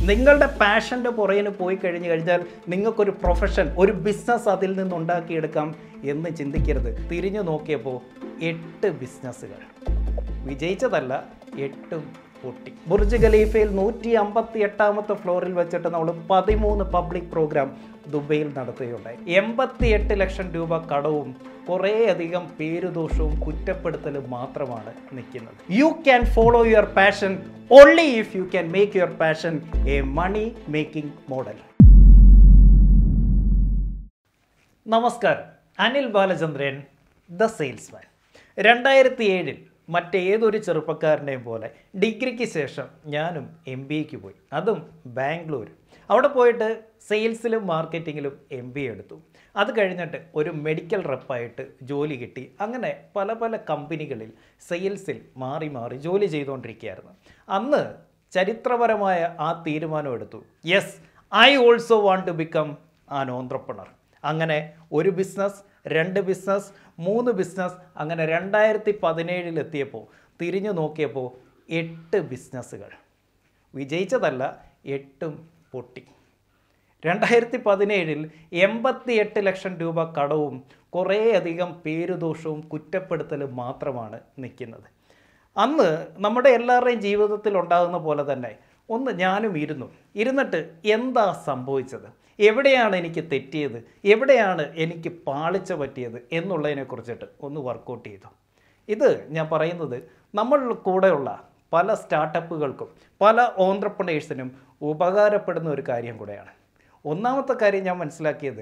നിങ്ങളുടെ പാഷൻ്റെ പുറകിന് പോയി കഴിഞ്ഞു കഴിഞ്ഞാൽ നിങ്ങൾക്കൊരു പ്രൊഫഷൻ ഒരു ബിസിനസ് അതിൽ നിന്ന് ഉണ്ടാക്കിയെടുക്കാം എന്ന് ചിന്തിക്കരുത് തിരിഞ്ഞു നോക്കിയപ്പോൾ എട്ട് ബിസിനസ്സുകൾ വിജയിച്ചതല്ല എട്ടും പൊട്ടി ബുർജ് ഖലീഫയിൽ നൂറ്റി അമ്പത്തി എട്ടാമത്തെ ഫ്ലോറിൽ വെച്ചിട്ട് നമ്മൾ പതിമൂന്ന് പബ്ലിക് പ്രോഗ്രാം ദുബൈയിൽ നടത്തുകയുണ്ടായി എൺപത്തി എട്ട് ലക്ഷം രൂപ കടവും കുറേയധികം പേരുദോഷവും കുറ്റപ്പെടുത്തലും മാത്രമാണ് നിൽക്കുന്നത് you can follow your passion only if you can make your passion a money making model നമസ്കാരം അനിൽ ബാലചന്ദ്രൻ ദ സെയിൽസ്മാൻ രണ്ടായിരത്തി ഏഴിൽ മറ്റേതൊരു ചെറുപ്പക്കാരനെയും പോലെ ഡിഗ്രിക്ക് ശേഷം ഞാനും എം ബി എക്ക് പോയി അതും ബാംഗ്ലൂർ അവിടെ പോയിട്ട് സെയിൽസിലും മാർക്കറ്റിങ്ങിലും എം ബി എ എടുത്തു അത് കഴിഞ്ഞിട്ട് ഒരു മെഡിക്കൽ റെപ്പായിട്ട് ജോലി കിട്ടി അങ്ങനെ പല പല കമ്പനികളിൽ സെയിൽസിൽ മാറി മാറി ജോലി ചെയ്തുകൊണ്ടിരിക്കുകയായിരുന്നു അന്ന് ചരിത്രപരമായ ആ തീരുമാനം എടുത്തു yes I also want to become an entrepreneur അങ്ങനെ ഒരു ബിസിനസ് രണ്ട് ബിസിനസ് മൂന്ന് ബിസിനസ് അങ്ങനെ രണ്ടായിരത്തി പതിനേഴിലെത്തിയപ്പോൾ തിരിഞ്ഞു നോക്കിയപ്പോൾ എട്ട് ബിസിനസ്സുകൾ വിജയിച്ചതല്ല എട്ടും പൊട്ടി രണ്ടായിരത്തി പതിനേഴിൽ എൺപത്തി എട്ട് ലക്ഷം രൂപ കടവും കുറേയധികം പേരുദോഷവും കുറ്റപ്പെടുത്തലും മാത്രമാണ് നിൽക്കുന്നത് അന്ന് നമ്മുടെ എല്ലാവരുടെയും ജീവിതത്തിൽ ഉണ്ടാകുന്ന പോലെ തന്നെ ഒന്ന് ഞാനും ഇരുന്നു ഇരുന്നിട്ട് എന്താ സംഭവിച്ചത് എവിടെയാണ് എനിക്ക് തെറ്റിയത് എവിടെയാണ് എനിക്ക് പാളിച്ച പറ്റിയത് എന്നുള്ളതിനെ കുറിച്ചിട്ട് ഒന്ന് വർക്കൗട്ട് ചെയ്തു ഇത് ഞാൻ പറയുന്നത് നമ്മൾ കൂടെയുള്ള പല സ്റ്റാർട്ടപ്പുകൾക്കും പല ഓന്ത്രപ്രണേഴ്സിനും ഉപകാരപ്പെടുന്ന ഒരു കാര്യം കൂടെയാണ് ഒന്നാമത്തെ കാര്യം ഞാൻ മനസ്സിലാക്കിയത്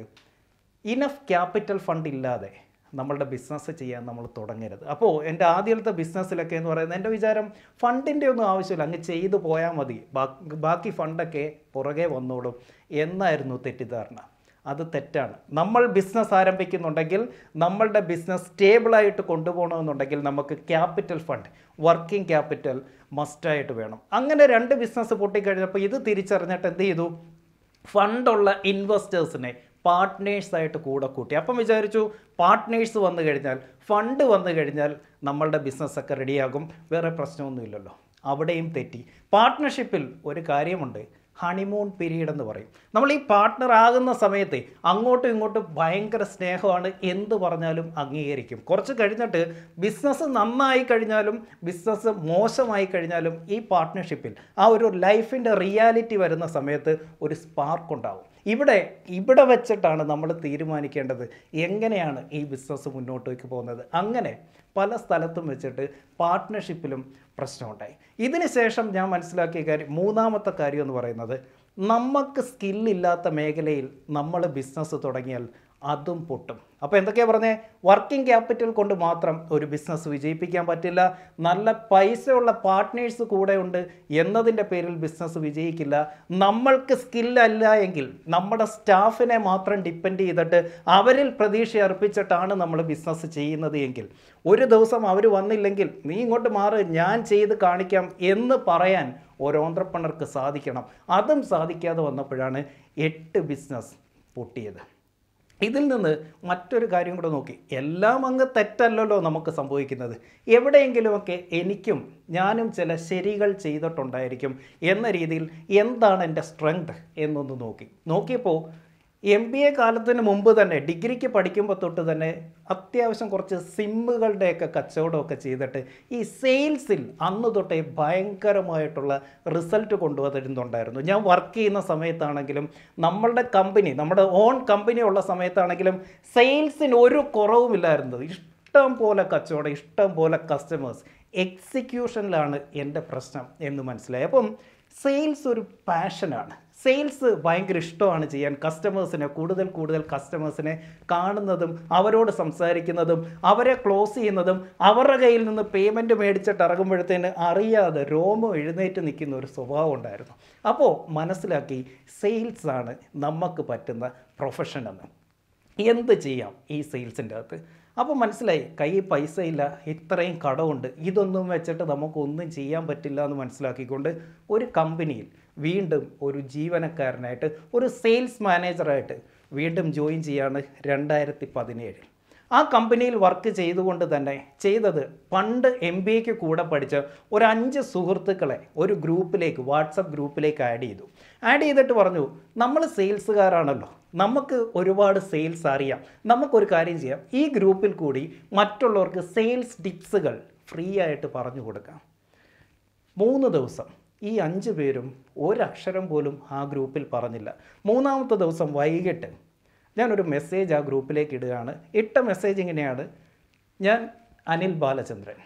ഇനഫ് ക്യാപിറ്റൽ ഫണ്ട് ഇല്ലാതെ നമ്മളുടെ ബിസിനസ് ചെയ്യാൻ നമ്മൾ തുടങ്ങരുത് അപ്പോൾ എൻ്റെ ആദ്യത്തെ ബിസിനസ്സിലൊക്കെ എന്ന് പറയുന്നത് എൻ്റെ വിചാരം ഫണ്ടിൻ്റെ ഒന്നും ആവശ്യമില്ല അങ്ങ് ചെയ്തു പോയാൽ മതി ബാക്കി ബാക്കി ഫണ്ടൊക്കെ പുറകെ വന്നോളും എന്നായിരുന്നു തെറ്റിദ്ധാരണ അത് തെറ്റാണ് നമ്മൾ ബിസിനസ് ആരംഭിക്കുന്നുണ്ടെങ്കിൽ നമ്മളുടെ ബിസിനസ് സ്റ്റേബിളായിട്ട് കൊണ്ടുപോകണമെന്നുണ്ടെങ്കിൽ നമുക്ക് ക്യാപിറ്റൽ ഫണ്ട് വർക്കിംഗ് ക്യാപിറ്റൽ മസ്റ്റായിട്ട് വേണം അങ്ങനെ രണ്ട് ബിസിനസ് പൊട്ടിക്കഴിഞ്ഞപ്പോൾ ഇത് തിരിച്ചറിഞ്ഞിട്ട് എന്ത് ചെയ്തു ഫണ്ടുള്ള ഇൻവെസ്റ്റേഴ്സിനെ പാർട്ട്നേഴ്സായിട്ട് കൂടെ കൂട്ടി അപ്പം വിചാരിച്ചു പാർട്ട്നേഴ്സ് വന്നു കഴിഞ്ഞാൽ ഫണ്ട് വന്നു കഴിഞ്ഞാൽ നമ്മളുടെ ബിസിനസ്സൊക്കെ റെഡിയാകും വേറെ പ്രശ്നമൊന്നുമില്ലല്ലോ അവിടെയും തെറ്റി പാർട്ട്ണർഷിപ്പിൽ ഒരു കാര്യമുണ്ട് ഹണിമൂൺ പീരീഡ് എന്ന് പറയും നമ്മൾ ഈ പാർട്ട്ണർ ആകുന്ന സമയത്ത് അങ്ങോട്ടും ഇങ്ങോട്ടും ഭയങ്കര സ്നേഹമാണ് എന്ത് പറഞ്ഞാലും അംഗീകരിക്കും കുറച്ച് കഴിഞ്ഞിട്ട് ബിസിനസ് നന്നായി കഴിഞ്ഞാലും ബിസിനസ് മോശമായി കഴിഞ്ഞാലും ഈ പാർട്ട്ണർഷിപ്പിൽ ആ ഒരു ലൈഫിൻ്റെ റിയാലിറ്റി വരുന്ന സമയത്ത് ഒരു സ്പാർക്ക് ഉണ്ടാവും ഇവിടെ ഇവിടെ വെച്ചിട്ടാണ് നമ്മൾ തീരുമാനിക്കേണ്ടത് എങ്ങനെയാണ് ഈ ബിസിനസ് മുന്നോട്ടേക്ക് പോകുന്നത് അങ്ങനെ പല സ്ഥലത്തും വെച്ചിട്ട് പാർട്ട്ണർഷിപ്പിലും പ്രശ്നമുണ്ടായി ഇതിന് ശേഷം ഞാൻ മനസ്സിലാക്കിയ കാര്യം മൂന്നാമത്തെ കാര്യം എന്ന് പറയുന്നത് നമുക്ക് സ്കില്ലില്ലാത്ത മേഖലയിൽ നമ്മൾ ബിസിനസ് തുടങ്ങിയാൽ അതും പൊട്ടും അപ്പോൾ എന്തൊക്കെയാണ് പറഞ്ഞത് വർക്കിംഗ് ക്യാപിറ്റൽ കൊണ്ട് മാത്രം ഒരു ബിസിനസ് വിജയിപ്പിക്കാൻ പറ്റില്ല നല്ല പൈസയുള്ള പാർട്ട്നേഴ്സ് കൂടെ ഉണ്ട് എന്നതിൻ്റെ പേരിൽ ബിസിനസ് വിജയിക്കില്ല നമ്മൾക്ക് സ്കില്ലല്ല എങ്കിൽ നമ്മുടെ സ്റ്റാഫിനെ മാത്രം ഡിപ്പെൻഡ് ചെയ്തിട്ട് അവരിൽ പ്രതീക്ഷ അർപ്പിച്ചിട്ടാണ് നമ്മൾ ബിസിനസ് ചെയ്യുന്നത് എങ്കിൽ ഒരു ദിവസം അവർ വന്നില്ലെങ്കിൽ നീ ഇങ്ങോട്ട് മാറ് ഞാൻ ചെയ്ത് കാണിക്കാം എന്ന് പറയാൻ ഒരു ഓന്ത്രപ്പണർക്ക് സാധിക്കണം അതും സാധിക്കാതെ വന്നപ്പോഴാണ് എട്ട് ബിസിനസ് പൊട്ടിയത് ഇതിൽ നിന്ന് മറ്റൊരു കാര്യം കൂടെ നോക്കി എല്ലാം അങ്ങ് തെറ്റല്ലല്ലോ നമുക്ക് സംഭവിക്കുന്നത് എവിടെയെങ്കിലുമൊക്കെ എനിക്കും ഞാനും ചില ശരികൾ ചെയ്തിട്ടുണ്ടായിരിക്കും എന്ന രീതിയിൽ എന്താണ് എൻ്റെ സ്ട്രെങ്ത് എന്നൊന്ന് നോക്കി നോക്കിയപ്പോൾ എം ബി എ കാലത്തിന് മുമ്പ് തന്നെ ഡിഗ്രിക്ക് പഠിക്കുമ്പോൾ തൊട്ട് തന്നെ അത്യാവശ്യം കുറച്ച് സിമ്മുകളുടെയൊക്കെ കച്ചവടമൊക്കെ ചെയ്തിട്ട് ഈ സെയിൽസിൽ അന്ന് തൊട്ടേ ഭയങ്കരമായിട്ടുള്ള റിസൾട്ട് കൊണ്ടുവരുന്നുണ്ടായിരുന്നു ഞാൻ വർക്ക് ചെയ്യുന്ന സമയത്താണെങ്കിലും നമ്മളുടെ കമ്പനി നമ്മുടെ ഓൺ കമ്പനി ഉള്ള സമയത്താണെങ്കിലും സെയിൽസിന് ഒരു കുറവുമില്ലായിരുന്നത് ഇഷ്ടം പോലെ കച്ചവടം ഇഷ്ടം പോലെ കസ്റ്റമേഴ്സ് എക്സിക്യൂഷനിലാണ് എൻ്റെ പ്രശ്നം എന്ന് മനസ്സിലായി അപ്പം സെയിൽസ് ഒരു പാഷനാണ് സെയിൽസ് ഭയങ്കര ഇഷ്ടമാണ് ചെയ്യാൻ കസ്റ്റമേഴ്സിനെ കൂടുതൽ കൂടുതൽ കസ്റ്റമേഴ്സിനെ കാണുന്നതും അവരോട് സംസാരിക്കുന്നതും അവരെ ക്ലോസ് ചെയ്യുന്നതും അവരുടെ കയ്യിൽ നിന്ന് പേയ്മെൻറ്റ് മേടിച്ചിട്ട് ഇറങ്ങുമ്പോഴത്തേന് അറിയാതെ രോമം എഴുന്നേറ്റ് നിൽക്കുന്ന ഒരു സ്വഭാവം ഉണ്ടായിരുന്നു അപ്പോൾ മനസ്സിലാക്കി സെയിൽസ് ആണ് നമുക്ക് പറ്റുന്ന പ്രൊഫഷൻ എന്ന് എന്ത് ചെയ്യാം ഈ സെയിൽസിൻ്റെ അകത്ത് അപ്പോൾ മനസ്സിലായി കയ്യിൽ പൈസ ഇല്ല ഇത്രയും കടമുണ്ട് ഇതൊന്നും വെച്ചിട്ട് നമുക്കൊന്നും ചെയ്യാൻ പറ്റില്ല എന്ന് മനസ്സിലാക്കിക്കൊണ്ട് ഒരു കമ്പനിയിൽ വീണ്ടും ഒരു ജീവനക്കാരനായിട്ട് ഒരു സെയിൽസ് മാനേജറായിട്ട് വീണ്ടും ജോയിൻ ചെയ്യാണ് രണ്ടായിരത്തി പതിനേഴിൽ ആ കമ്പനിയിൽ വർക്ക് ചെയ്തുകൊണ്ട് തന്നെ ചെയ്തത് പണ്ട് എം ബി എക്ക് കൂടെ പഠിച്ച ഒരു അഞ്ച് സുഹൃത്തുക്കളെ ഒരു ഗ്രൂപ്പിലേക്ക് വാട്സപ്പ് ഗ്രൂപ്പിലേക്ക് ആഡ് ചെയ്തു ആഡ് ചെയ്തിട്ട് പറഞ്ഞു നമ്മൾ സെയിൽസുകാരാണല്ലോ നമുക്ക് ഒരുപാട് സെയിൽസ് അറിയാം നമുക്കൊരു കാര്യം ചെയ്യാം ഈ ഗ്രൂപ്പിൽ കൂടി മറ്റുള്ളവർക്ക് സെയിൽസ് ടിപ്സുകൾ ഫ്രീ ആയിട്ട് പറഞ്ഞു കൊടുക്കാം മൂന്ന് ദിവസം ഈ അഞ്ച് പേരും ഒരക്ഷരം പോലും ആ ഗ്രൂപ്പിൽ പറഞ്ഞില്ല മൂന്നാമത്തെ ദിവസം വൈകിട്ട് ഞാനൊരു മെസ്സേജ് ആ ഗ്രൂപ്പിലേക്ക് ഇടുകയാണ് ഇട്ട മെസ്സേജ് ഇങ്ങനെയാണ് ഞാൻ അനിൽ ബാലചന്ദ്രൻ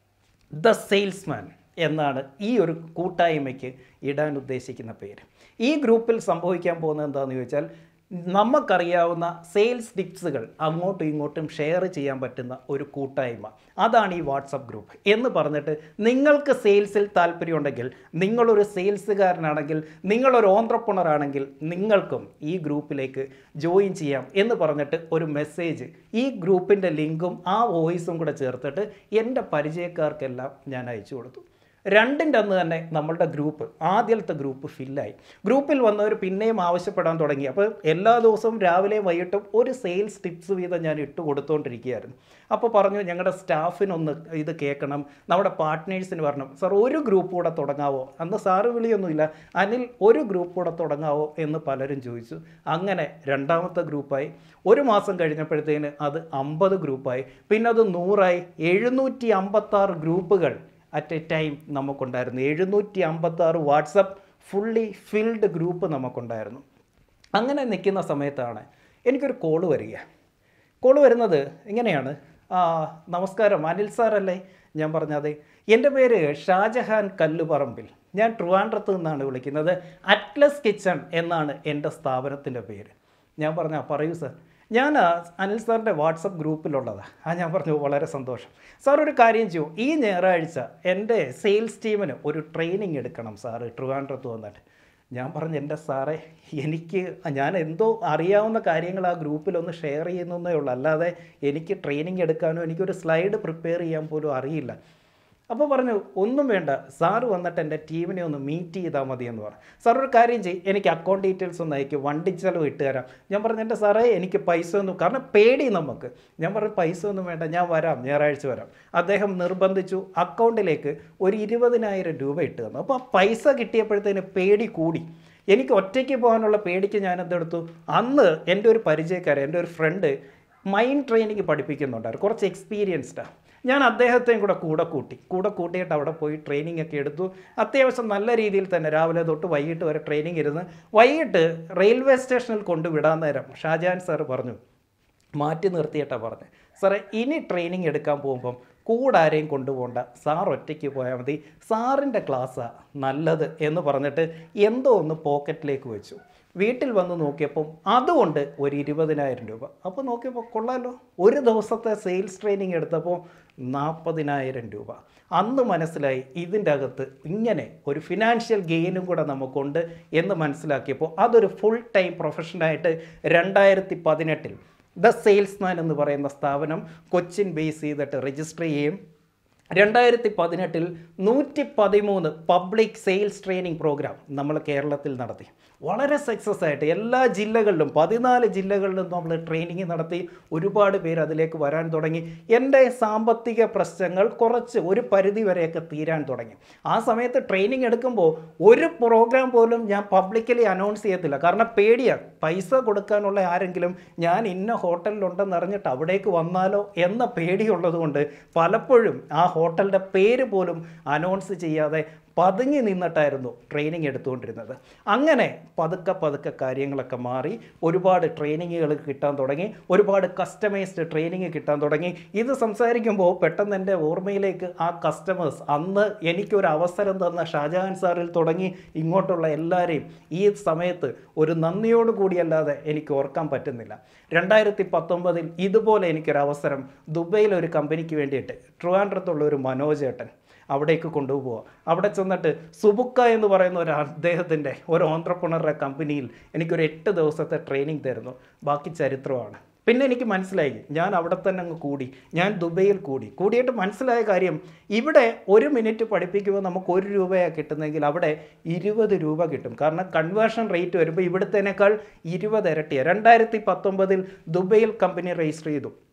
ദ സെയിൽസ്മാൻ എന്നാണ് ഈ ഒരു കൂട്ടായ്മയ്ക്ക് ഇടാൻ ഉദ്ദേശിക്കുന്ന പേര് ഈ ഗ്രൂപ്പിൽ സംഭവിക്കാൻ പോകുന്നത് എന്താണെന്ന് ചോദിച്ചാൽ നമുക്കറിയാവുന്ന സെയിൽസ് ടിപ്സുകൾ അങ്ങോട്ടും ഇങ്ങോട്ടും ഷെയർ ചെയ്യാൻ പറ്റുന്ന ഒരു കൂട്ടായ്മ അതാണ് ഈ വാട്സപ്പ് ഗ്രൂപ്പ് എന്ന് പറഞ്ഞിട്ട് നിങ്ങൾക്ക് സെയിൽസിൽ താല്പര്യമുണ്ടെങ്കിൽ നിങ്ങളൊരു സെയിൽസുകാരനാണെങ്കിൽ നിങ്ങളൊരു ഓന്ത്രപ്പണർ ആണെങ്കിൽ നിങ്ങൾക്കും ഈ ഗ്രൂപ്പിലേക്ക് ജോയിൻ ചെയ്യാം എന്ന് പറഞ്ഞിട്ട് ഒരു മെസ്സേജ് ഈ ഗ്രൂപ്പിൻ്റെ ലിങ്കും ആ വോയിസും കൂടെ ചേർത്തിട്ട് എൻ്റെ പരിചയക്കാർക്കെല്ലാം ഞാൻ അയച്ചു കൊടുത്തു രണ്ടിൻ്റെ അന്ന് തന്നെ നമ്മളുടെ ഗ്രൂപ്പ് ആദ്യത്തെ ഗ്രൂപ്പ് ഫില്ലായി ഗ്രൂപ്പിൽ വന്നവർ പിന്നെയും ആവശ്യപ്പെടാൻ തുടങ്ങി അപ്പോൾ എല്ലാ ദിവസവും രാവിലെയും വൈകിട്ടും ഒരു സെയിൽസ് ടിപ്സ് വീതം ഞാൻ ഇട്ട് കൊടുത്തുകൊണ്ടിരിക്കുകയായിരുന്നു അപ്പോൾ പറഞ്ഞു ഞങ്ങളുടെ സ്റ്റാഫിനൊന്ന് ഇത് കേൾക്കണം നമ്മുടെ പാർട്ട്നേഴ്സിന് പറഞ്ഞു സാർ ഒരു ഗ്രൂപ്പ് കൂടെ തുടങ്ങാവോ അന്ന് സാറ് വിളിയൊന്നുമില്ല അനിൽ ഒരു ഗ്രൂപ്പ് കൂടെ തുടങ്ങാവോ എന്ന് പലരും ചോദിച്ചു അങ്ങനെ രണ്ടാമത്തെ ഗ്രൂപ്പായി ഒരു മാസം കഴിഞ്ഞപ്പോഴത്തേന് അത് അമ്പത് ഗ്രൂപ്പായി പിന്നെ അത് നൂറായി എഴുന്നൂറ്റി അമ്പത്താറ് ഗ്രൂപ്പുകൾ അറ്റ് എ ടൈം നമുക്കുണ്ടായിരുന്നു എഴുന്നൂറ്റി അമ്പത്താറ് വാട്സപ്പ് ഫുള്ളി ഫിൽഡ് ഗ്രൂപ്പ് നമുക്കുണ്ടായിരുന്നു അങ്ങനെ നിൽക്കുന്ന സമയത്താണ് എനിക്കൊരു കോള് വരിക കോള് വരുന്നത് ഇങ്ങനെയാണ് ആ നമസ്കാരം അനിൽ സാറല്ലേ ഞാൻ പറഞ്ഞത് എൻ്റെ പേര് ഷാജഹാൻ കല്ലുപറമ്പിൽ ഞാൻ ട്രിവാൻഡ്രത്ത് നിന്നാണ് വിളിക്കുന്നത് അറ്റ്ലസ് കിച്ചൺ എന്നാണ് എൻ്റെ സ്ഥാപനത്തിൻ്റെ പേര് ഞാൻ പറഞ്ഞ പറയൂ സാർ ഞാൻ ആ, അനിൽ സാറിൻ്റെ വാട്സപ്പ് ഗ്രൂപ്പിലുള്ളതാണ് ആ ഞാൻ പറഞ്ഞു വളരെ സന്തോഷം സാർ ഒരു കാര്യം ചെയ്യൂ ഈ ഞായറാഴ്ച എൻ്റെ സെയിൽസ് ടീമിന് ഒരു ട്രെയിനിങ് എടുക്കണം സാറ് ട്രിവാൻഡ്രത്ത് വന്നിട്ട് ഞാൻ പറഞ്ഞു എൻ്റെ സാറേ എനിക്ക് ഞാൻ എന്തോ അറിയാവുന്ന കാര്യങ്ങൾ ആ ഗ്രൂപ്പിലൊന്ന് ഷെയർ ചെയ്യുന്നേ ഉള്ളൂ അല്ലാതെ എനിക്ക് ട്രെയിനിങ് എടുക്കാനോ എനിക്കൊരു സ്ലൈഡ് പ്രിപ്പയർ ചെയ്യാൻ പോലും അറിയില്ല അപ്പോൾ പറഞ്ഞു ഒന്നും വേണ്ട സാറ് വന്നിട്ട് എൻ്റെ ടീമിനെ ഒന്ന് മീറ്റ് ചെയ്താൽ മതി എന്ന് പറഞ്ഞു സാർ ഒരു കാര്യം ചെയ്യും എനിക്ക് അക്കൗണ്ട് ഡീറ്റെയിൽസ് ഒന്ന് അയക്കും വണ്ടി ചെലവ് ഇട്ട് തരാം ഞാൻ പറഞ്ഞു എൻ്റെ സാറേ എനിക്ക് പൈസ ഒന്നും കാരണം പേടി നമുക്ക് ഞാൻ പറഞ്ഞു പൈസ ഒന്നും വേണ്ട ഞാൻ വരാം ഞായറാഴ്ച വരാം അദ്ദേഹം നിർബന്ധിച്ചു അക്കൗണ്ടിലേക്ക് ഒരു ഇരുപതിനായിരം രൂപ ഇട്ട് തന്നു അപ്പോൾ ആ പൈസ കിട്ടിയപ്പോഴത്തേന് പേടി കൂടി എനിക്ക് ഒറ്റയ്ക്ക് പോകാനുള്ള പേടിക്ക് ഞാൻ എന്തെടുത്തു അന്ന് എൻ്റെ ഒരു പരിചയക്കാരൻ എൻ്റെ ഒരു ഫ്രണ്ട് മൈൻഡ് ട്രെയിനിങ് പഠിപ്പിക്കുന്നുണ്ടായിരുന്നു കുറച്ച് എക്സ്പീരിയൻസ്ഡാണ് ഞാൻ അദ്ദേഹത്തെയും കൂടെ കൂടെ കൂട്ടി കൂടെ കൂട്ടിയിട്ട് അവിടെ പോയി ട്രെയിനിങ് ഒക്കെ എടുത്തു അത്യാവശ്യം നല്ല രീതിയിൽ തന്നെ രാവിലെ തൊട്ട് വൈകിട്ട് വരെ ട്രെയിനിങ് ഇരുന്ന് വൈകിട്ട് റെയിൽവേ സ്റ്റേഷനിൽ കൊണ്ടുവിടാൻ നേരം ഷാജഹാൻ സാർ പറഞ്ഞു മാറ്റി നിർത്തിയിട്ടാണ് പറഞ്ഞത് സാറേ ഇനി ട്രെയിനിങ് എടുക്കാൻ പോകുമ്പം കൂടെ ആരെയും കൊണ്ടുപോകണ്ട സാർ ഒറ്റയ്ക്ക് പോയാൽ മതി സാറിൻ്റെ ക്ലാസ്സാണ് നല്ലത് എന്ന് പറഞ്ഞിട്ട് എന്തോ ഒന്ന് പോക്കറ്റിലേക്ക് വെച്ചു വീട്ടിൽ വന്ന് നോക്കിയപ്പം അതുകൊണ്ട് ഒരു ഇരുപതിനായിരം രൂപ അപ്പോൾ നോക്കിയപ്പോൾ കൊള്ളാലോ ഒരു ദിവസത്തെ സെയിൽസ് ട്രെയിനിങ് എടുത്തപ്പോൾ നാൽപ്പതിനായിരം രൂപ അന്ന് മനസ്സിലായി ഇതിൻ്റെ അകത്ത് ഇങ്ങനെ ഒരു ഫിനാൻഷ്യൽ ഗെയിനും കൂടെ നമുക്കുണ്ട് എന്ന് മനസ്സിലാക്കിയപ്പോൾ അതൊരു ഫുൾ ടൈം പ്രൊഫഷനായിട്ട് രണ്ടായിരത്തി പതിനെട്ടിൽ ദ സെയിൽസ്മാൻ എന്ന് പറയുന്ന സ്ഥാപനം കൊച്ചിൻ ബേസ് ചെയ്തിട്ട് രജിസ്റ്റർ ചെയ്യുകയും രണ്ടായിരത്തി പതിനെട്ടിൽ നൂറ്റി പതിമൂന്ന് പബ്ലിക് സെയിൽസ് ട്രെയിനിങ് പ്രോഗ്രാം നമ്മൾ കേരളത്തിൽ നടത്തി വളരെ സക്സസ് ആയിട്ട് എല്ലാ ജില്ലകളിലും പതിനാല് ജില്ലകളിലും നമ്മൾ ട്രെയിനിങ് നടത്തി ഒരുപാട് പേര് അതിലേക്ക് വരാൻ തുടങ്ങി എൻ്റെ സാമ്പത്തിക പ്രശ്നങ്ങൾ കുറച്ച് ഒരു പരിധി വരെയൊക്കെ തീരാൻ തുടങ്ങി ആ സമയത്ത് ട്രെയിനിങ് എടുക്കുമ്പോൾ ഒരു പ്രോഗ്രാം പോലും ഞാൻ പബ്ലിക്കലി അനൗൺസ് ചെയ്യത്തില്ല കാരണം പേടിയാണ് പൈസ കൊടുക്കാനുള്ള ആരെങ്കിലും ഞാൻ ഇന്ന ഹോട്ടലിലുണ്ടെന്ന് അറിഞ്ഞിട്ട് അവിടേക്ക് വന്നാലോ എന്ന പേടിയുള്ളത് കൊണ്ട് പലപ്പോഴും ആ ഹോട്ടലിൻ്റെ പേര് പോലും അനൗൺസ് ചെയ്യാതെ പതുങ്ങി നിന്നിട്ടായിരുന്നു ട്രെയിനിങ് എടുത്തുകൊണ്ടിരുന്നത് അങ്ങനെ പതുക്കെ പതുക്കെ കാര്യങ്ങളൊക്കെ മാറി ഒരുപാട് ട്രെയിനിങ്ങുകൾ കിട്ടാൻ തുടങ്ങി ഒരുപാട് കസ്റ്റമൈസ്ഡ് ട്രെയിനിങ് കിട്ടാൻ തുടങ്ങി ഇത് സംസാരിക്കുമ്പോൾ പെട്ടെന്ന് എൻ്റെ ഓർമ്മയിലേക്ക് ആ കസ്റ്റമേഴ്സ് അന്ന് എനിക്കൊരു അവസരം തന്ന ഷാജഹാൻ സാറിൽ തുടങ്ങി ഇങ്ങോട്ടുള്ള എല്ലാവരെയും ഈ സമയത്ത് ഒരു നന്ദിയോട് കൂടിയല്ലാതെ എനിക്ക് ഓർക്കാൻ പറ്റുന്നില്ല രണ്ടായിരത്തി പത്തൊമ്പതിൽ ഇതുപോലെ എനിക്കൊരു അവസരം ദുബൈയിൽ ഒരു കമ്പനിക്ക് വേണ്ടിയിട്ട് ട്രിവാൻഡ്രത്തുള്ള ഒരു മനോജേട്ടൻ അവിടേക്ക് കൊണ്ടുപോവുക അവിടെ ചെന്നിട്ട് സുബുക്ക എന്ന് പറയുന്ന ഒരു അദ്ദേഹത്തിൻ്റെ ഒരു ഓൺട്രപ്രണറുടെ കമ്പനിയിൽ എനിക്കൊരു എട്ട് ദിവസത്തെ ട്രെയിനിങ് തരുന്നു ബാക്കി ചരിത്രമാണ് പിന്നെ എനിക്ക് മനസ്സിലായി ഞാൻ അവിടെ തന്നെ അങ്ങ് കൂടി ഞാൻ ദുബൈയിൽ കൂടി കൂടിയിട്ട് മനസ്സിലായ കാര്യം ഇവിടെ ഒരു മിനിറ്റ് പഠിപ്പിക്കുമ്പോൾ നമുക്ക് ഒരു രൂപയാണ് കിട്ടുന്നതെങ്കിൽ അവിടെ ഇരുപത് രൂപ കിട്ടും കാരണം കൺവേർഷൻ റേറ്റ് വരുമ്പോൾ ഇവിടുത്തേനേക്കാൾ ഇരുപത് ഇരട്ടിയാണ് രണ്ടായിരത്തി പത്തൊമ്പതിൽ ദുബൈയിൽ കമ്പനി രജിസ്റ്റർ ചെയ്തു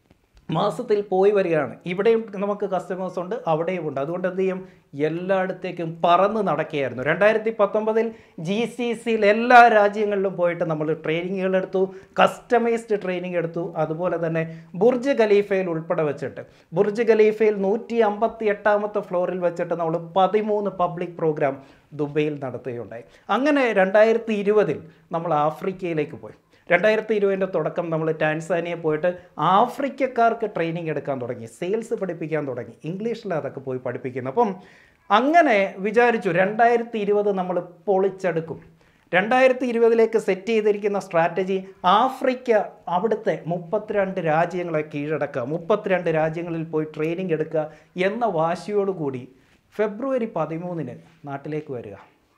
മാസത്തിൽ പോയി വരികയാണ് ഇവിടെയും നമുക്ക് കസ്റ്റമേഴ്സ് ഉണ്ട് അവിടെയും ഉണ്ട് അതുകൊണ്ട് എന്ത് ചെയ്യും എല്ലായിടത്തേക്കും പറന്ന് നടക്കുകയായിരുന്നു രണ്ടായിരത്തി പത്തൊമ്പതിൽ ജി സി സിയിൽ എല്ലാ രാജ്യങ്ങളിലും പോയിട്ട് നമ്മൾ ട്രെയിനിങ്ങുകൾ എടുത്തു കസ്റ്റമൈസ്ഡ് ട്രെയിനിങ് എടുത്തു അതുപോലെ തന്നെ ബുർജ് ഖലീഫയിൽ ഉൾപ്പെടെ വെച്ചിട്ട് ബുർജ് ഖലീഫയിൽ നൂറ്റി അമ്പത്തി എട്ടാമത്തെ ഫ്ലോറിൽ വെച്ചിട്ട് നമ്മൾ പതിമൂന്ന് പബ്ലിക് പ്രോഗ്രാം ദുബൈയിൽ നടത്തുകയുണ്ടായി അങ്ങനെ രണ്ടായിരത്തി ഇരുപതിൽ നമ്മൾ ആഫ്രിക്കയിലേക്ക് പോയി രണ്ടായിരത്തി ഇരുപതിൻ്റെ തുടക്കം നമ്മൾ ടാൻസാനിയ പോയിട്ട് ആഫ്രിക്കക്കാർക്ക് ട്രെയിനിങ് എടുക്കാൻ തുടങ്ങി സെയിൽസ് പഠിപ്പിക്കാൻ തുടങ്ങി ഇംഗ്ലീഷിൽ അതൊക്കെ പോയി പഠിപ്പിക്കുന്നു അപ്പം അങ്ങനെ വിചാരിച്ചു രണ്ടായിരത്തി ഇരുപത് നമ്മൾ പൊളിച്ചെടുക്കും രണ്ടായിരത്തി ഇരുപതിലേക്ക് സെറ്റ് ചെയ്തിരിക്കുന്ന സ്ട്രാറ്റജി ആഫ്രിക്ക അവിടുത്തെ മുപ്പത്തിരണ്ട് രാജ്യങ്ങളെ കീഴടക്കുക മുപ്പത്തിരണ്ട് രാജ്യങ്ങളിൽ പോയി ട്രെയിനിങ് എടുക്കുക എന്ന വാശിയോടുകൂടി ഫെബ്രുവരി പതിമൂന്നിന് നാട്ടിലേക്ക് വരിക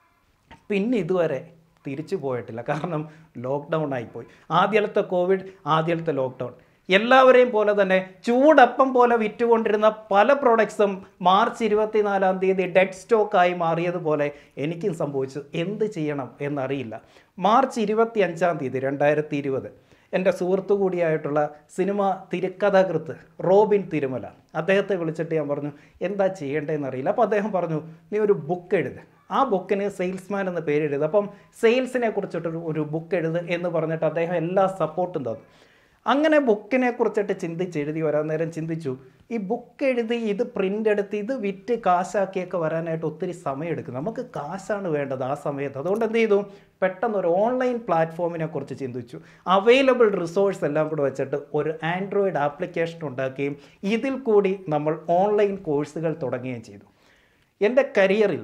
പിന്നെ ഇതുവരെ തിരിച്ചു പോയിട്ടില്ല കാരണം ലോക്ക്ഡൗൺ ആയിപ്പോയി ആദ്യത്തെ കോവിഡ് ആദ്യത്തെ ലോക്ക്ഡൗൺ എല്ലാവരെയും പോലെ തന്നെ ചൂടപ്പം പോലെ വിറ്റുകൊണ്ടിരുന്ന പല പ്രോഡക്ട്സും മാർച്ച് ഇരുപത്തിനാലാം തീയതി ഡെഡ് സ്റ്റോക്കായി മാറിയതുപോലെ എനിക്കും സംഭവിച്ചു എന്ത് ചെയ്യണം എന്നറിയില്ല മാർച്ച് ഇരുപത്തി അഞ്ചാം തീയതി രണ്ടായിരത്തി ഇരുപത് എൻ്റെ സുഹൃത്തു കൂടിയായിട്ടുള്ള സിനിമ തിരക്കഥാകൃത്ത് റോബിൻ തിരുമല അദ്ദേഹത്തെ വിളിച്ചിട്ട് ഞാൻ പറഞ്ഞു എന്താ ചെയ്യേണ്ടതെന്ന് അറിയില്ല അപ്പോൾ അദ്ദേഹം പറഞ്ഞു നീ ഒരു ബുക്ക് എഴുത് ആ ബുക്കിന് സെയിൽസ്മാൻ എന്ന പേര് എഴുതുക അപ്പം സെയിൽസിനെ കുറിച്ചിട്ടൊരു ഒരു ബുക്ക് എഴുത് എന്ന് പറഞ്ഞിട്ട് അദ്ദേഹം എല്ലാ സപ്പോർട്ടും തന്നു അങ്ങനെ ബുക്കിനെ കുറിച്ചിട്ട് ചിന്തിച്ച് എഴുതി വരാൻ നേരം ചിന്തിച്ചു ഈ ബുക്ക് എഴുതി ഇത് പ്രിൻ്റ് എടുത്ത് ഇത് വിറ്റ് കാശാക്കിയൊക്കെ വരാനായിട്ട് ഒത്തിരി സമയമെടുക്കും നമുക്ക് കാശാണ് വേണ്ടത് ആ സമയത്ത് അതുകൊണ്ട് എന്ത് ചെയ്തു പെട്ടെന്ന് ഒരു ഓൺലൈൻ പ്ലാറ്റ്ഫോമിനെ കുറിച്ച് ചിന്തിച്ചു അവൈലബിൾ റിസോഴ്സ് എല്ലാം കൂടെ വെച്ചിട്ട് ഒരു ആൻഡ്രോയിഡ് ആപ്ലിക്കേഷൻ ഉണ്ടാക്കുകയും ഇതിൽ കൂടി നമ്മൾ ഓൺലൈൻ കോഴ്സുകൾ തുടങ്ങുകയും ചെയ്തു എൻ്റെ കരിയറിൽ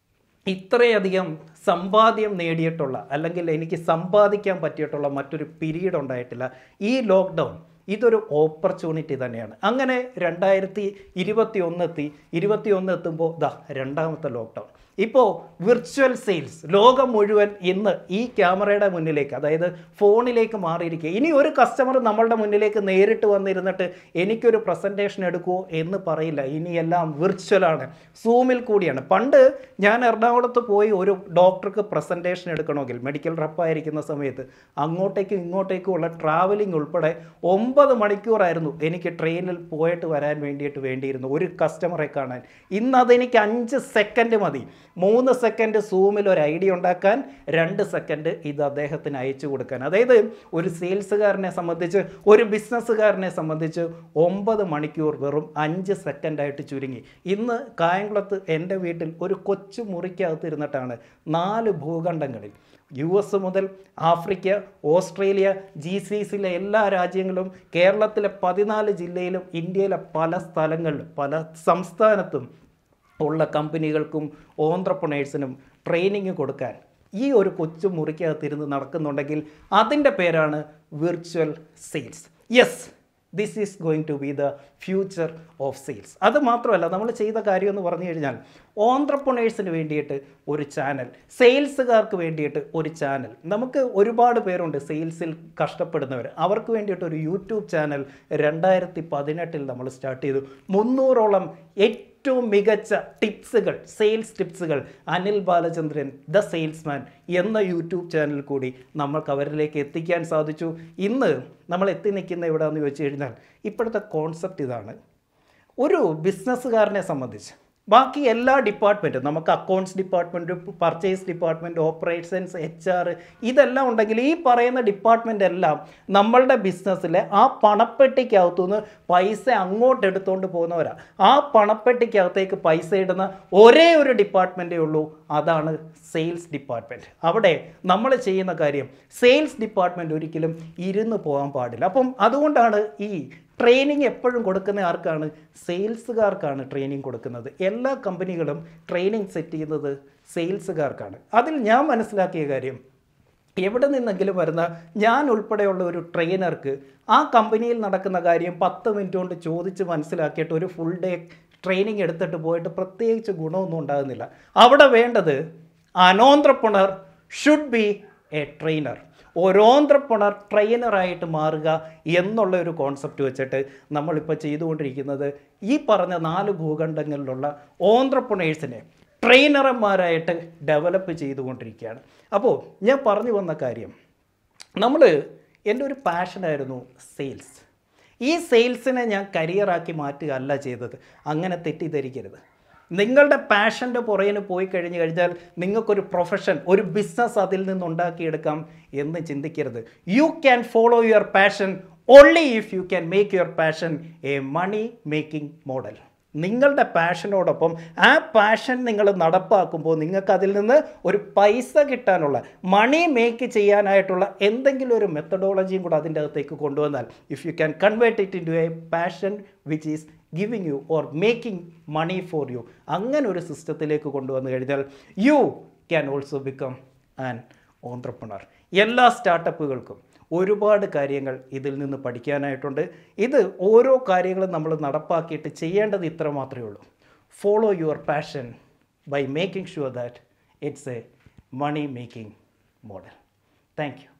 ഇത്രയധികം സമ്പാദ്യം നേടിയിട്ടുള്ള അല്ലെങ്കിൽ എനിക്ക് സമ്പാദിക്കാൻ പറ്റിയിട്ടുള്ള മറ്റൊരു പീരീഡ് ഉണ്ടായിട്ടില്ല ഈ ലോക്ക്ഡൗൺ ഇതൊരു ഓപ്പർച്യൂണിറ്റി തന്നെയാണ് അങ്ങനെ രണ്ടായിരത്തി ഇരുപത്തി ഒന്ന് എത്തി ഇരുപത്തി ഒന്ന് എത്തുമ്പോൾ ദാ രണ്ടാമത്തെ ലോക്ക്ഡൗൺ ഇപ്പോൾ വിർച്വൽ സെയിൽസ് ലോകം മുഴുവൻ ഇന്ന് ഈ ക്യാമറയുടെ മുന്നിലേക്ക് അതായത് ഫോണിലേക്ക് മാറിയിരിക്കുക ഇനി ഒരു കസ്റ്റമർ നമ്മളുടെ മുന്നിലേക്ക് നേരിട്ട് വന്നിരുന്നിട്ട് എനിക്കൊരു പ്രസൻറ്റേഷൻ എടുക്കുമോ എന്ന് പറയില്ല ഇനി എല്ലാം വിർച്വലാണ് സൂമിൽ കൂടിയാണ് പണ്ട് ഞാൻ എറണാകുളത്ത് പോയി ഒരു ഡോക്ടർക്ക് പ്രസൻറ്റേഷൻ എടുക്കണമെങ്കിൽ മെഡിക്കൽ റപ്പായിരിക്കുന്ന സമയത്ത് അങ്ങോട്ടേക്കും ഇങ്ങോട്ടേക്കും ഉള്ള ട്രാവലിംഗ് ഉൾപ്പെടെ ഒമ്പത് മണിക്കൂറായിരുന്നു എനിക്ക് ട്രെയിനിൽ പോയിട്ട് വരാൻ വേണ്ടിയിട്ട് വേണ്ടിയിരുന്നു ഒരു കസ്റ്റമറെ കാണാൻ ഇന്ന് അതെനിക്ക് അഞ്ച് സെക്കൻഡ് മതി മൂന്ന് സെക്കൻഡ് സൂമിൽ ഒരു ഐഡിയ ഉണ്ടാക്കാൻ രണ്ട് സെക്കൻഡ് ഇത് അദ്ദേഹത്തിന് അയച്ചു കൊടുക്കാൻ അതായത് ഒരു സെയിൽസുകാരനെ സംബന്ധിച്ച് ഒരു ബിസിനസ്സുകാരനെ സംബന്ധിച്ച് ഒമ്പത് മണിക്കൂർ വെറും അഞ്ച് സെക്കൻഡായിട്ട് ചുരുങ്ങി ഇന്ന് കായംകുളത്ത് എൻ്റെ വീട്ടിൽ ഒരു കൊച്ചു മുറിക്കകത്ത് ഇരുന്നിട്ടാണ് നാല് ഭൂഖണ്ഡങ്ങളിൽ യു എസ് മുതൽ ആഫ്രിക്ക ഓസ്ട്രേലിയ ജി സി സിയിലെ എല്ലാ രാജ്യങ്ങളും കേരളത്തിലെ പതിനാല് ജില്ലയിലും ഇന്ത്യയിലെ പല സ്ഥലങ്ങളിലും പല സംസ്ഥാനത്തും ഉള്ള കമ്പനികൾക്കും ഓന്ത്രപ്രണേഴ്സിനും ട്രെയിനിങ് കൊടുക്കാൻ ഈ ഒരു കൊച്ചു മുറിക്കകത്തിരുന്ന് നടക്കുന്നുണ്ടെങ്കിൽ അതിൻ്റെ പേരാണ് virtual sales yes this is going to be the future of sales അത് മാത്രമല്ല നമ്മൾ ചെയ്ത കാര്യം എന്ന് പറഞ്ഞു കഴിഞ്ഞാൽ ഓന്ത്രപ്രണേഴ്സിന് വേണ്ടിയിട്ട് ഒരു ചാനൽ സെയിൽസുകാർക്ക് വേണ്ടിയിട്ട് ഒരു ചാനൽ നമുക്ക് ഒരുപാട് പേരുണ്ട് സെയിൽസിൽ കഷ്ടപ്പെടുന്നവർ അവർക്ക് വേണ്ടിയിട്ട് ഒരു യൂട്യൂബ് ചാനൽ രണ്ടായിരത്തി പതിനെട്ടിൽ നമ്മൾ സ്റ്റാർട്ട് ചെയ്തു മുന്നൂറോളം ഏറ്റവും മികച്ച ടിപ്സുകൾ സെയിൽസ് ടിപ്സുകൾ അനിൽ ബാലചന്ദ്രൻ ദ സെയിൽസ്മാൻ എന്ന യൂട്യൂബ് ചാനൽ കൂടി നമ്മൾക്ക് അവരിലേക്ക് എത്തിക്കാൻ സാധിച്ചു ഇന്ന് നമ്മൾ എത്തി നിൽക്കുന്ന എവിടെയാണെന്ന് ചോദിച്ചു കഴിഞ്ഞാൽ ഇപ്പോഴത്തെ കോൺസെപ്റ്റ് ഇതാണ് ഒരു ബിസിനസ്സുകാരനെ സംബന്ധിച്ച് ബാക്കി എല്ലാ ഡിപ്പാർട്ട്മെൻറ്റും നമുക്ക് accounts department purchase department operations H R ഇതെല്ലാം ഉണ്ടെങ്കിൽ ഈ പറയുന്ന ഡിപ്പാർട്ട്മെൻ്റ് എല്ലാം നമ്മളുടെ ബിസിനസ്സിലെ ആ പണപ്പെട്ടിക്കകത്തുനിന്ന് പൈസ അങ്ങോട്ട് എടുത്തുകൊണ്ട് പോകുന്നവരാണ് ആ പണപ്പെട്ടിക്കകത്തേക്ക് പൈസ ഇടുന്ന ഒരേ ഒരു ഡിപ്പാർട്ട്മെൻറ്റേ ഉള്ളൂ അതാണ് സെയിൽസ് ഡിപ്പാർട്ട്മെൻറ്റ് അവിടെ നമ്മൾ ചെയ്യുന്ന കാര്യം സെയിൽസ് ഡിപ്പാർട്ട്മെൻറ്റ് ഒരിക്കലും ഇരുന്ന് പോകാൻ പാടില്ല അപ്പം അതുകൊണ്ടാണ് ഈ ട്രെയിനിങ് എപ്പോഴും കൊടുക്കുന്ന ആർക്കാണ് സെയിൽസുകാർക്കാണ് ട്രെയിനിങ് കൊടുക്കുന്നത് എല്ലാ കമ്പനികളും ട്രെയിനിങ് സെറ്റ് ചെയ്യുന്നത് സെയിൽസുകാർക്കാണ് അതിൽ ഞാൻ മനസ്സിലാക്കിയ കാര്യം എവിടെ നിന്നെങ്കിലും വരുന്ന ഞാൻ ഉൾപ്പെടെയുള്ള ഒരു ട്രെയിനർക്ക് ആ കമ്പനിയിൽ നടക്കുന്ന കാര്യം പത്ത് മിനിറ്റ് കൊണ്ട് ചോദിച്ച് മനസ്സിലാക്കിയിട്ട് ഒരു ഫുൾ ഡേ ട്രെയിനിങ് എടുത്തിട്ട് പോയിട്ട് പ്രത്യേകിച്ച് ഗുണമൊന്നും ഉണ്ടാകുന്നില്ല അവിടെ വേണ്ടത് an entrepreneur should be a trainer ഓരോന്ത്രപ്പണർ ട്രെയിനറായിട്ട് മാറുക എന്നുള്ള ഒരു കോൺസെപ്റ്റ് വെച്ചിട്ട് നമ്മളിപ്പോൾ ചെയ്തുകൊണ്ടിരിക്കുന്നത് ഈ പറഞ്ഞ നാല് ഭൂഖണ്ഡങ്ങളിലുള്ള ഓന്ത്രപ്പണേഴ്സിനെ ട്രെയിനർമാരായിട്ട് ഡെവലപ്പ് ചെയ്തുകൊണ്ടിരിക്കുകയാണ് അപ്പോൾ ഞാൻ പറഞ്ഞു വന്ന കാര്യം നമ്മൾ എൻ്റെ ഒരു പാഷനായിരുന്നു സെയിൽസ് ഈ സെയിൽസിനെ ഞാൻ കരിയറാക്കി മാറ്റുകയല്ല ചെയ്തത് അങ്ങനെ തെറ്റിദ്ധരിക്കരുത് നിങ്ങളുടെ പാഷൻ്റെ പുറകിന് പോയി കഴിഞ്ഞ് കഴിഞ്ഞാൽ നിങ്ങൾക്കൊരു പ്രൊഫഷൻ ഒരു ബിസിനസ് അതിൽ നിന്ന് ഉണ്ടാക്കിയെടുക്കാം എന്ന് ചിന്തിക്കരുത് you can follow your passion only if you can make your passion a money making model നിങ്ങളുടെ പാഷനോടൊപ്പം ആ പാഷൻ നിങ്ങൾ നടപ്പാക്കുമ്പോൾ നിങ്ങൾക്ക് അതിൽ നിന്ന് ഒരു പൈസ കിട്ടാനുള്ള മണി മേക്ക് ചെയ്യാനായിട്ടുള്ള എന്തെങ്കിലും ഒരു മെത്തഡോളജിയും കൂടെ അതിൻ്റെ അകത്തേക്ക് കൊണ്ടുവന്നാൽ if you can convert it into a passion which is giving you or making money for you അങ്ങനെ ഒരു സിസ്റ്റത്തിലേക്ക് കൊണ്ടുവന്നു കഴിഞ്ഞാൽ you can also become an entrepreneur എല്ലാ സ്റ്റാർട്ടപ്പുകൾക്കും ഒരുപാട് കാര്യങ്ങൾ ഇതിൽ നിന്ന് പഠിക്കാനായിട്ടുണ്ട് ഇത് ഓരോ കാര്യങ്ങളും നമ്മൾ നടപ്പാക്കിയിട്ട് ചെയ്യേണ്ടത് ഇത്ര മാത്രമേ ഉള്ളൂ follow your passion by making sure that it's a money making model thank you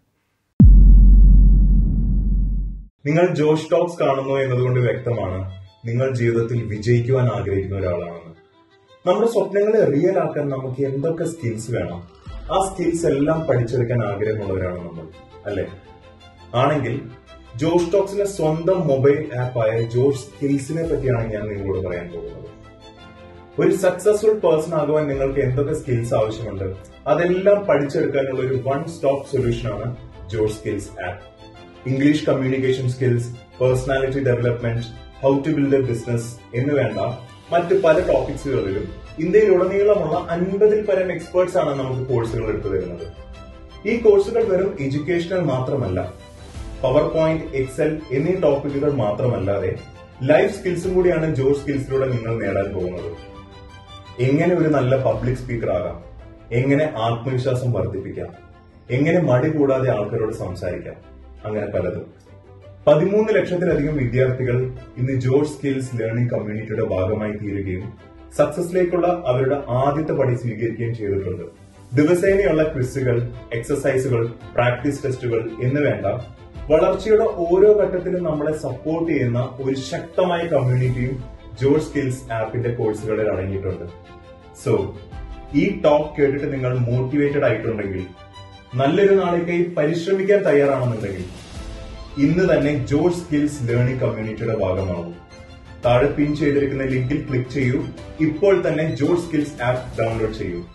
നിങ്ങൾ ജോഷ് ടോക്സ് കാണുന്നു എന്നതുകൊണ്ട് വ്യക്തമാണ് നിങ്ങൾ ജീവിതത്തിൽ വിജയിക്കുവാൻ ആഗ്രഹിക്കുന്ന ഒരാളാണെന്ന് നമ്മുടെ സ്വപ്നങ്ങളെ റിയൽ ആക്കാൻ നമുക്ക് എന്തൊക്കെ സ്കിൽസ് വേണം ആ സ്കിൽസ് എല്ലാം പഠിച്ചെടുക്കാൻ ആഗ്രഹമുള്ളവരാണ് നമ്മൾ അല്ലെ ആണെങ്കിൽ ജോഷ് ടോക്സിന്റെ സ്വന്തം മൊബൈൽ ആപ്പായ ജോഷ് സ്കിൽസിനെ പറ്റിയാണ് ഞാൻ നിങ്ങളോട് പറയാൻ പോകുന്നത് ഒരു സക്സസ്ഫുൾ പേഴ്സൺ ആകുവാൻ നിങ്ങൾക്ക് എന്തൊക്കെ സ്കിൽസ് ആവശ്യമുണ്ട് അതെല്ലാം പഠിച്ചെടുക്കാനുള്ള ഒരു വൺ സ്റ്റോപ്പ് സൊല്യൂഷൻ ആണ് Josh skills app English communication skills personality development how to build a business എന്ന് വേണ്ട മറ്റ് പല ടോപ്പിക്സുകളിലും ഇന്ത്യയിലുടനീളമുള്ള അൻപതിൽ പരം എക്സ്പേർട്സ് ആണ് നമുക്ക് കോഴ്സുകൾ എടുത്തു തരുന്നത് ഈ കോഴ്സുകൾ വെറും എഡ്യൂക്കേഷണൽ മാത്രമല്ല പവർ പോയിന്റ് എക്സൽ എന്നീ ടോപ്പിക്കുകൾ മാത്രമല്ലാതെ ലൈഫ് സ്കിൽസും കൂടിയാണ് ജോഷ് സ്കിൽസിലൂടെ നിങ്ങൾ നേടാൻ പോകുന്നത് എങ്ങനെ ഒരു നല്ല പബ്ലിക് സ്പീക്കർ ആകാം എങ്ങനെ ആത്മവിശ്വാസം വർദ്ധിപ്പിക്കാം എങ്ങനെ മടി കൂടാതെ ആൾക്കാരോട് സംസാരിക്കാം അങ്ങനെ പലതും പതിമൂന്ന് ലക്ഷത്തിലധികം വിദ്യാർത്ഥികൾ ഇന്ന് ജോർജ് സ്കിൽസ് ലേണിംഗ് കമ്മ്യൂണിറ്റിയുടെ ഭാഗമായി തീരുകയും സക്സസിലേക്കുള്ള അവരുടെ ആദ്യത്തെ പടി സ്വീകരിക്കുകയും ചെയ്തിട്ടുണ്ട് ദിവസേനയുള്ള ക്വിസുകൾ എക്സസൈസുകൾ പ്രാക്ടീസ് ടെസ്റ്റുകൾ എന്ന് വേണ്ട വളർച്ചയുടെ ഓരോ ഘട്ടത്തിലും നമ്മളെ സപ്പോർട്ട് ചെയ്യുന്ന ഒരു ശക്തമായ കമ്മ്യൂണിറ്റിയും ജോർജ് സ്കിൽസ് ആപ്പിന്റെ കോഴ്സുകളിൽ അടങ്ങിയിട്ടുണ്ട് സോ ഈ ടോക്ക് കേട്ടിട്ട് നിങ്ങൾ മോട്ടിവേറ്റഡ് ആയിട്ടുണ്ടെങ്കിൽ നല്ലൊരു നാളേക്കായി പരിശ്രമിക്കാൻ തയ്യാറാണെന്നുണ്ടെങ്കിൽ ഇന്ന് തന്നെ ജോർജ് സ്കിൽസ് ലേണിംഗ് കമ്മ്യൂണിറ്റിയുടെ ഭാഗമാകും താഴെ പിൻ ചെയ്തിരിക്കുന്ന ലിങ്കിൽ ക്ലിക്ക് ചെയ്യൂ ഇപ്പോൾ തന്നെ ജോർജ് സ്കിൽസ് ആപ്പ് ഡൗൺലോഡ് ചെയ്യൂ